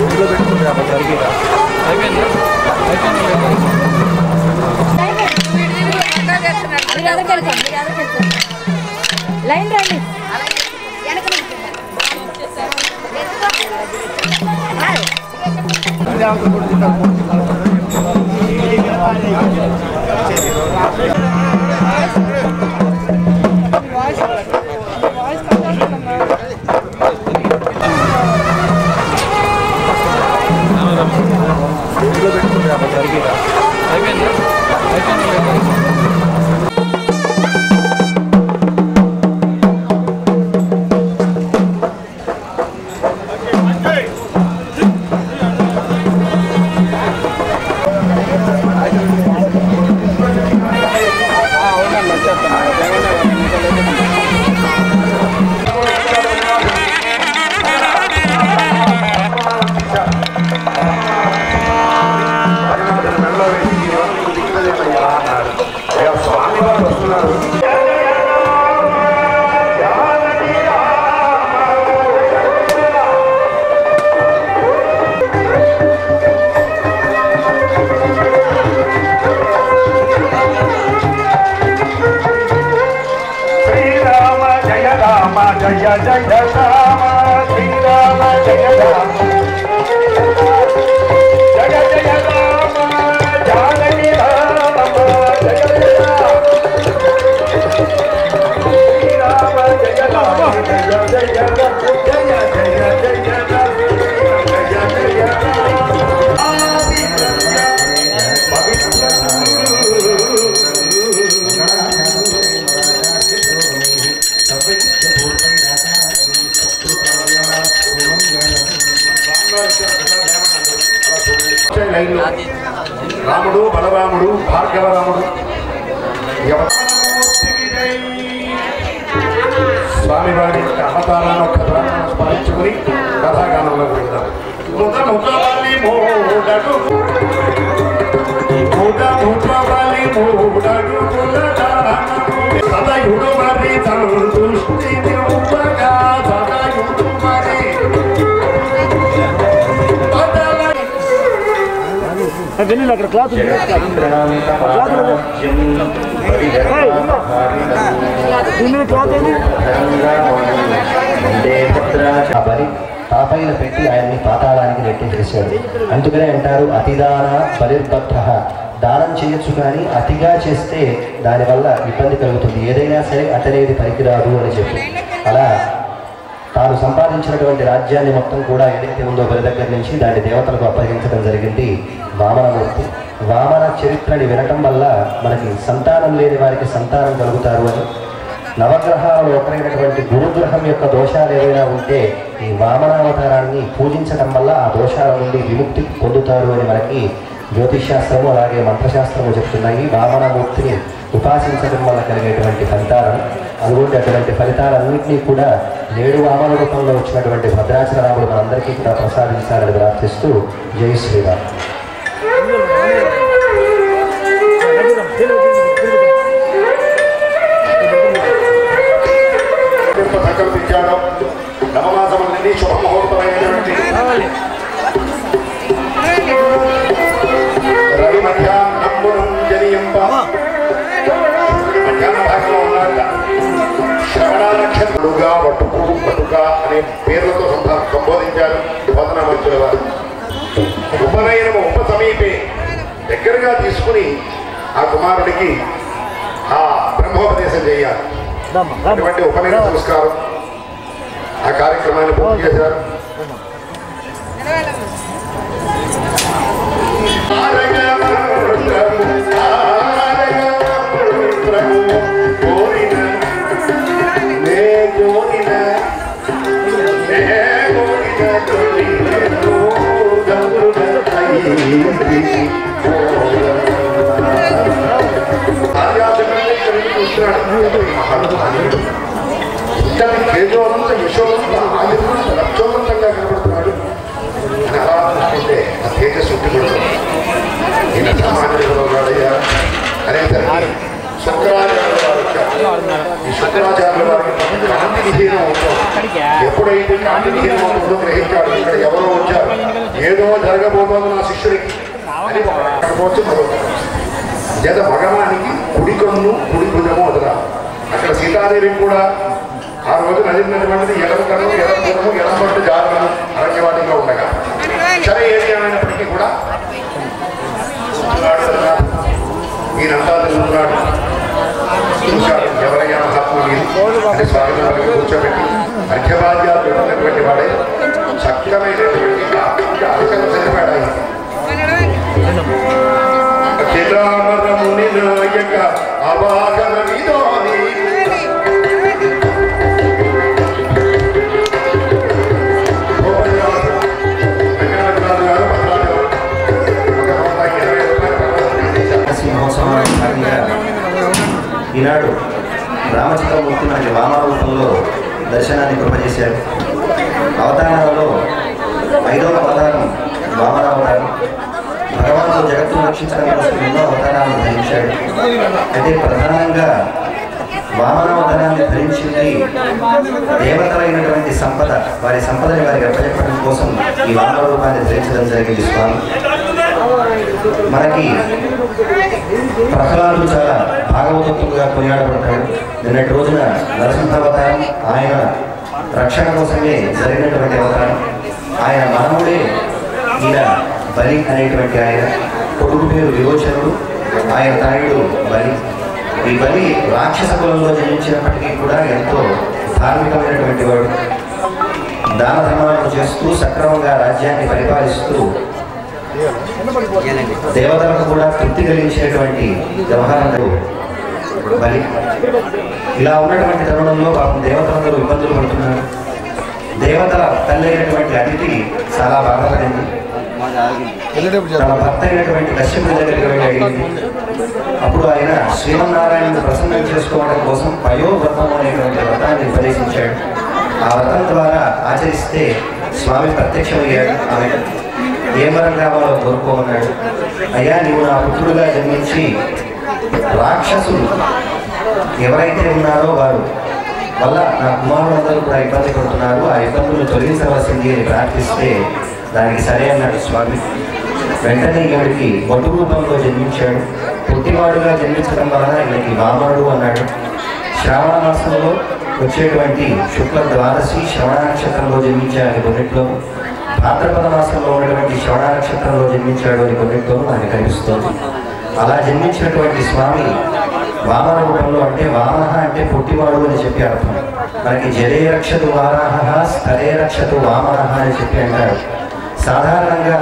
ఇంట్లో పెట్టుకుంటే అక్కడ జరిగేదా మీరు ఎదరికెళ్తాం మీరు ఎదరికెళ్తాం లైన్ రండి ఇంట్లో పెట్టుకుంటే అక్కడ జరిగేదా శ్రీరామ జయ రామ జయ జయ రామ శ్రీరామ జయ రామ జయ జయ రామ జానకి రామ జయ జయ రామ శ్రీరామ జయ రామ జయ జయ రామ జయ జయ జయ రామ జయ జయ రామ లైన్లో రాముడు బలరాముడు భార్గవరాముడు స్వామివారి యొక్క అవతారాన్ని కథ స్మరించుకుని కథాగానంలో వెళ్దాం ముద ముదబలి మూడడు ముద ముదబలి మూడడు సదయుడు మరి సంతుష్టి నివ్వగా సదయుడు మరి బదల వెళ్ళి అక్కడ క్లాత్ ఉంది దీని మీద క్లాత్ ఏంది బలి తాపైన పెట్టి ఆయన్ని పాతాళానికి నెట్టేసేసాడు అందుకనే అంటారు అతిదాన బలిర్బద్ధ దానం చేయొచ్చు కానీ అతిగా చేస్తే దానివల్ల ఇబ్బంది కలుగుతుంది ఏదైనా సరే అతనేది పనికిరాదు అని చెప్పి అలా తాను సంపాదించినటువంటి రాజ్యాన్ని మొత్తం కూడా ఏదైతే ఉందో బలి దగ్గర నుంచి దాన్ని దేవతలకు అప్పగించడం జరిగింది వామనమూర్తి వామన చరిత్రని వినటం వల్ల మనకి సంతానం లేని వారికి సంతానం కలుగుతారు అని నవగ్రహాలలో ఒకరైనటువంటి గురుగ్రహం యొక్క దోషాలు ఏవైనా ఉంటే ఈ వామనావతారాన్ని పూజించటం వల్ల ఆ దోషాల నుండి విముక్తి పొందుతారు అని మనకి జ్యోతిష్శాస్త్రము అలాగే మంత్రశాస్త్రము చెప్తున్నాయి వామనమూర్తిని ఉపాసించడం వల్ల కలిగేటువంటి ఫలితాలను అందుകൊണ്ട് అటువంటి ఫలితాలన్నింటినీ కూడా నేడు వామన రూపంలో వచ్చినటువంటి భద్రాచల రాముడు మనందరికీ కూడా ప్రసాదించాలని ప్రార్థిస్తూ జై శ్రీరామ్ తీర్పు సంకల్పించాడు నవమాసములన్నీ శుభముహూర్తమైనటువంటి రవి మధ్యాహ్నమునం జనియంప మధ్యాహ్న భాగంలో ఉన్నాడు శ్రవణ నక్షత్రుడుగా వటుకు వటుక అనే పేర్లతో సంబ- సంబోధించారు బోధనామంతుల వారు ఉపనయనము ఉప సమీపే దగ్గరగా తీసుకుని ఆ కుమారుడికి ఆ బ్రహ్మోపదేశం చేయాలి అటువంటి ఉపనయన సంస్కారం ఆ కార్యక్రమాన్ని పూర్తి చేశారు ఇతని తేజోనంత యశోనంత ఆయుర్వంత రక్షోనంతంగా కనబడుతున్నాడు అని అలా చూసుకుంటే ఆ తేజస్సు ఉంటుకుంటుంది ఈయన సామాన్యుడు వాడయ్యా అనేసరికి శుక్రాచార్యుల వారు వచ్చారు. ఈ శుక్రాచార్యుల వారికి కాంతి విహీనం అవుతుంది ఎప్పుడైతే కాంతిని హేమవంతుడు గ్రహించాడు ఇక్కడ ఎవరో వచ్చారు ఏదో జరగబోతోంది నా శిష్యుడికి అని ఒకటి జత భగవానికి కుడి కన్ను కుడి భుజము వదరా అక్కడ సీతాదేవికి కూడా ఆ రోజు నదినటువంటిది ఎడమ కన్ను ఎడమ భుజము ఎడమ పట్టు జాగరము అరణ్యవాటిలో ఉండగా సరే ఏది ఏమైనప్పటికీ కూడా చూస్తున్నాడు కదా, ఈయనంతా తిరుగుతున్నాడు చూశాడు ఎవరైనా మహాత్ములు వీరు అంటే స్వాగతం పలికి కూర్చోబెట్టి అర్ఘ్యబాధ్యాలు పెట్టినటువంటి వాడే చక్కమైనటువంటి అధికం చదివాడు ఆయన చిరామరముని నాయక అవాహన విధాని సింహోత్సవం భాగంగా ఈనాడు రామచంద్రమూర్తి మనకి వామరూపంలో దర్శనాన్ని కృపజేశాడు అవతారాలలో ఐదవ అవతారం వామన అవతారం భగవానుడు జగత్తును రక్షించడం కోసం ఎన్నో అవతారాలను ధరించాడు అయితే ప్రధానంగా వామనావతారాన్ని ధరించింది దేవతలైనటువంటి సంపద వారి సంపదని వారికి అప్పచెప్పడం కోసం ఈ వామన రూపాన్ని ధరించడం జరిగింది స్వామి మనకి ప్రహ్లాదుడు చాలా భాగవతత్వంగా కొనియాడబడతాడు నిన్నటి రోజున నరసింహావతారం ఆయన రక్షణ కోసమే జరిగినటువంటి అవతారం ఆయన మనముడే ఈయన బలి అనేటువంటి ఆయన కొడుకు పేరు విరోచనుడు ఆయన తనయుడు బలి ఈ బలి రాక్షస కులంలో జన్మించినప్పటికీ కూడా ఎంతో ధార్మికమైనటువంటి వాడు దాన ధర్మాలను చేస్తూ సక్రమంగా రాజ్యాన్ని పరిపాలిస్తూ దేవతలకు కూడా తృప్తి కలిగించేటువంటి వ్యవహారాలు బలి ఇలా ఉన్నటువంటి తరుణంలో పాపం దేవతలందరూ ఇబ్బందులు పడుతున్నారు దేవతల తల్లి అయినటువంటి అతిథి చాలా బాధపడింది తన భర్త అయినటువంటి కశ్యపుడి దగ్గరికి వెళ్ళి అడిగింది అప్పుడు ఆయన శ్రీమన్నారాయణను ప్రసన్నం చేసుకోవడం కోసం పయోవ్రతం అనేటువంటి వ్రతాన్ని ఉపదేశించాడు ఆ వ్రతం ద్వారా ఆచరిస్తే స్వామి ప్రత్యక్షమయ్యాడు ఆమె ఏ వరం కావాలో కోరుకోమన్నాడు అయ్యా నీవు నా పుత్రుడుగా జన్మించి రాక్షసులు ఎవరైతే ఉన్నారో వారు వల్ల నా కుమారులందరూ కూడా ఇబ్బంది పడుతున్నారు ఆ ఇబ్బందులు తొలగించవలసింది అని ప్రార్థిస్తే దానికి సరే అన్నాడు స్వామి వెంటనే ఈవిడికి బొట్టు రూపంలో జన్మించాడు పుట్టివాడుగా జన్మించడం వలన ఈయనకి వామనుడు అన్నాడు శ్రావణ మాసంలో వచ్చేటువంటి శుక్ల ద్వాదశి శ్రవణ నక్షత్రంలో జన్మించాడని కొన్నిట్లో భాద్రపద మాసంలో ఉన్నటువంటి శ్రవణ నక్షత్రంలో జన్మించాడు అని కొన్నిట్లో మనకి కనిపిస్తోంది అలా జన్మించినటువంటి స్వామి వామన రూపంలో అంటే వామన అంటే పుట్టివాడు అని చెప్పి అర్థం మనకి జలే రక్షతు వారాహ స్థలే రక్షతు వామన అని చెప్పి అంటారు సాధారణంగా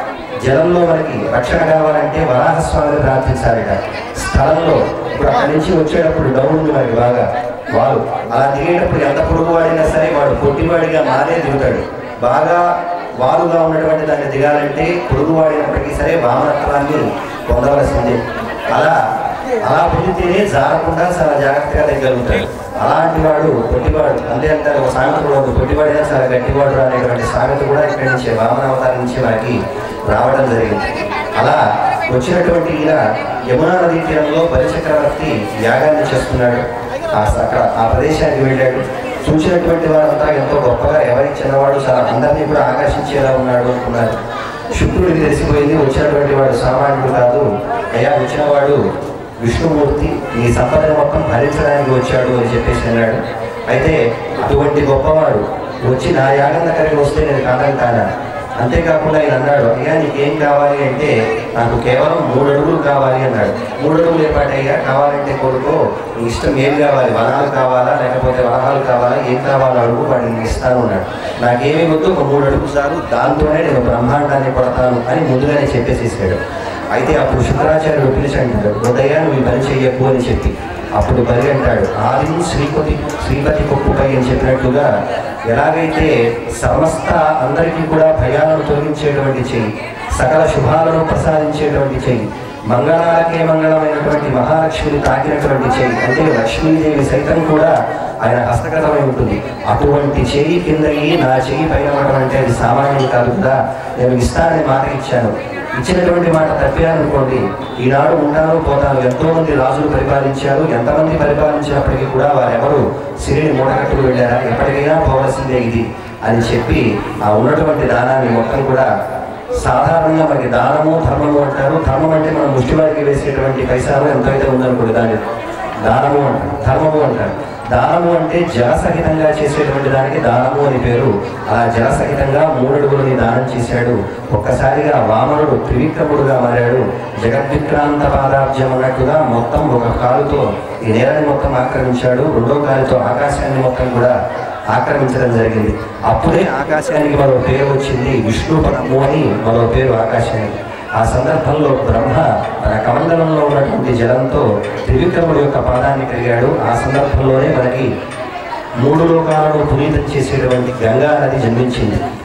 జలంలో మనకి రక్షణ కావాలంటే వరాహస్వామిని ప్రార్థించాలిట స్థలంలో ఇప్పుడు అక్కడి నుంచి వచ్చేటప్పుడు డౌన్ ఉంది మనకి బాగా వాడు అలా దిగేటప్పుడు ఎంత పొడుగు వాడినా సరే వాడు పొట్టివాడిగా మారే దిగుతాడు బాగా వారుగా ఉన్నటువంటి దాన్ని దిగాలంటే పొడుగు వాడినప్పటికీ సరే వామనత్వాన్ని పొందవలసిందే అలా అలా పొందితేనే జారకుండా చాలా జాగ్రత్తగా దిగలుగుతాడు అలాంటి వాడు పొట్టివాడు అంతే అంటారు ఒక సామెత కూడా ఉంది పొట్టివాడినా చాలా గట్టివాడు అనేటువంటి సామెత కూడా ఇక్కడి నుంచి వామన అవతారం నుంచి మనకి రావడం జరిగింది అలా వచ్చినటువంటి ఈయన యమునా నదీ తీరంలో బలిచక్రవర్తి యాగాన్ని చేస్తున్నాడు ఆ అక్కడ ఆ ప్రదేశానికి వెళ్ళాడు చూసినటువంటి వారంతా ఎంతో గొప్పగా ఎవరికి చిన్నవాడు చాలా అందరినీ కూడా ఆకర్షించేలా ఉన్నాడు అనుకున్నారు శుక్రుడికి తెలిసిపోయింది వచ్చినటువంటి వాడు సామాన్యుడు కాదు అయ్యా వచ్చినవాడు విష్ణుమూర్తి ఈ సంపదను మొత్తం భరించడానికి వచ్చాడు అని చెప్పేసి అన్నాడు అయితే అటువంటి గొప్పవాడు వచ్చి నా యాగం దగ్గరికి వస్తే నేను కాదంటానా అంతేకాకుండా ఆయన అన్నాడు అయ్యా నీకేం కావాలి అంటే నాకు కేవలం మూడు అడుగులు కావాలి అన్నాడు మూడు అడుగులు ఏపాటయ్యా కావాలంటే కొడుకో నీ ఇష్టం ఏం కావాలి వనాలు కావాలా లేకపోతే వనహాలు కావాలా ఏం కావాలో అడుగు వాడిని నీకు ఇస్తాను అన్నాడు నాకేమీ వద్దు ఒక మూడు అడుగులు చాలు దాంతోనే నేను బ్రహ్మాండాన్ని పడతాను అని ముందుగానే చెప్పేసేసాడు అయితే అప్పుడు శుక్రాచార్యుడు పిలిచి అంటాడు ఉదయ నువ్వు ఈ పని చెయ్యకు అని చెప్పి అప్పుడు బలి అంటాడు ఆది శ్రీపతి శ్రీపతి కొప్పుపై అని చెప్పినట్టుగా ఎలాగైతే సమస్త అందరికీ కూడా భయాలను తొలగించేటువంటి చెయ్యి సకల శుభాలను ప్రసాదించేటువంటి చెయ్యి మంగళాలకే మంగళమైనటువంటి మహాలక్ష్మిని తాకినటువంటి చెయ్యి అంటే లక్ష్మీదేవి సైతం కూడా ఆయన హస్తగతమై ఉంటుంది అటువంటి చెయ్యి కిందకి నా చెయ్యి పైన ఉండడం అంటే అది సామాన్యం కాదు కదా నేను ఇస్తానని మాట ఇచ్చాను ఇచ్చినటువంటి మాట తప్పారనుకోండి ఈనాడు ఉంటాను పోతాను ఎంతో మంది రాజులు పరిపాలించారు ఎంతమంది పరిపాలించినప్పటికీ కూడా వారెవరు సిరిని మూటకట్టుకు వెళ్ళారా ఎప్పటికైనా పోవలసిందే ఇది అని చెప్పి ఆ ఉన్నటువంటి దానాన్ని మొత్తం కూడా సాధారణంగా మనకి దానము ధర్మము అంటారు ధర్మం అంటే మనం ముష్టివారికి వేసేటువంటి పైసాలు ఎంతైతే ఉందనుకోండి దాన్ని దానము అంటారు ధర్మము అంటారు దానము అంటే జలసహితంగా చేసేటువంటి దానికి దానము అని పేరు అలా జలసహితంగా మూడడుగులని దానం చేశాడు ఒక్కసారిగా వామనుడు త్రివిక్రముడుగా మారాడు జగద్విక్రాంత పాదాబ్జం అన్నట్టుగా మొత్తం ఒక కాలుతో ఈ నేలని మొత్తం ఆక్రమించాడు రెండో కాలుతో ఆకాశాన్ని మొత్తం కూడా ఆక్రమించడం జరిగింది అప్పుడే ఆకాశానికి మరో పేరు వచ్చింది విష్ణుపదము అని మరో పేరు ఆకాశానికి ఆ సందర్భంలో బ్రహ్మ తన కమండలంలో ఉన్నటువంటి జలంతో త్రివిక్రముడి యొక్క పాదాన్ని కలిగాడు ఆ సందర్భంలోనే మనకి మూడు లోకాలను పునీతం చేసేటువంటి గంగా నది జన్మించింది